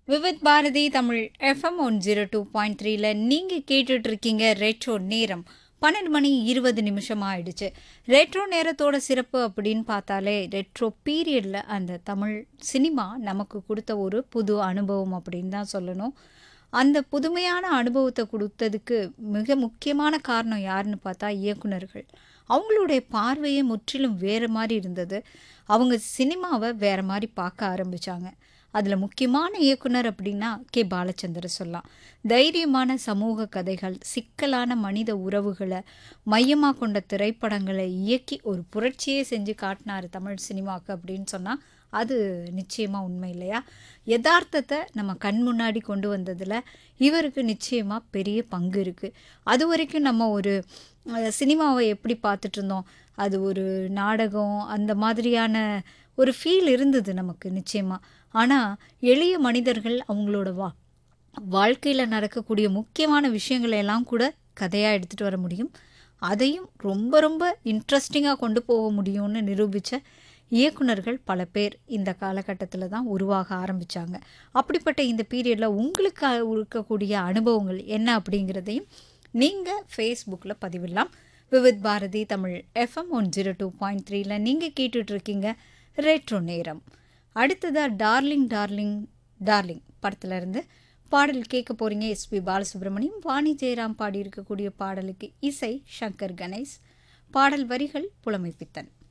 Vividh Bharati Tamil FM one zero two point த்ரீல நீங்கள் கேட்டுட்டு இருக்கீங்க ரெட்ரோ நேரம் பன்னெண்டு மணி இருபது நிமிஷம் ஆயிடுச்சு ரெட்ரோ நேரத்தோட சிறப்பு அப்படின்னு பார்த்தாலே ரெட்ரோ பீரியடில் அந்த தமிழ் சினிமா நமக்கு கொடுத்த ஒரு புது அனுபவம் அப்படின்னு தான் சொல்லணும் அந்த புதுமையான அனுபவத்தை கொடுத்ததுக்கு மிக முக்கியமான காரணம் யாருன்னு பார்த்தா இயக்குனர்கள் அவங்களுடைய பார்வையே முற்றிலும் வேறு மாதிரி இருந்தது அவங்க சினிமாவை வேறு மாதிரி பார்க்க ஆரம்பித்தாங்க அதில் முக்கியமான இயக்குனர் அப்படின்னா கே பாலச்சந்தர் சொல்லலாம் தைரியமான சமூக கதைகள் சிக்கலான மனித உறவுகளை மையமாக கொண்ட திரைப்படங்களை இயக்கி ஒரு புரட்சியே செஞ்சு காட்டினார் தமிழ் சினிமாவுக்கு அப்படின்னு சொன்னால் அது நிச்சயமாக உண்மை இல்லையா யதார்த்தத்தை நம்ம கண் முன்னாடி கொண்டு வந்ததில் இவருக்கு நிச்சயமாக பெரிய பங்கு இருக்குது அது வரைக்கும் நம்ம ஒரு அஹ், சினிமாவை எப்படி பார்த்துட்டு இருந்தோம் அது ஒரு நாடகம் அந்த மாதிரியான ஒரு ஃபீல் இருந்தது நமக்கு நிச்சயமாக ஆனால் எளிய மனிதர்கள் அவங்களோட வா வாழ்க்கையில் நடக்கக்கூடிய முக்கியமான விஷயங்களை எல்லாம் கூட கதையாக எடுத்துகிட்டு வர முடியும் அதையும் ரொம்ப ரொம்ப இன்ட்ரெஸ்டிங்காக கொண்டு போக முடியும்னு நிரூபித்த இயக்குனர்கள் பல பேர் இந்த காலகட்டத்தில் தான் உருவாக ஆரம்பித்தாங்க அப்படிப்பட்ட இந்த பீரியடில் உங்களுக்கு இருக்கக்கூடிய அனுபவங்கள் என்ன அப்படிங்கிறதையும் நீங்கள் ஃபேஸ்புக்கில் பதிவிடலாம் Vividh Bharati Tamil FM one zero two point த்ரீல நீங்கள் கேட்டுட்ருக்கீங்க ரெட்ரோ நேரம் அடுத்ததாக டார்லிங் டார்லிங் டார்லிங் படத்துல இருந்து பாடல் கேட்க போகிறீங்க எஸ்பி பாலசுப்ரமணியம் வாணி ஜெயராம் பாடியிருக்கக்கூடிய பாடலுக்கு இசை சங்கர் கணேஷ் பாடல் வரிகள் புலமைப்பித்தன்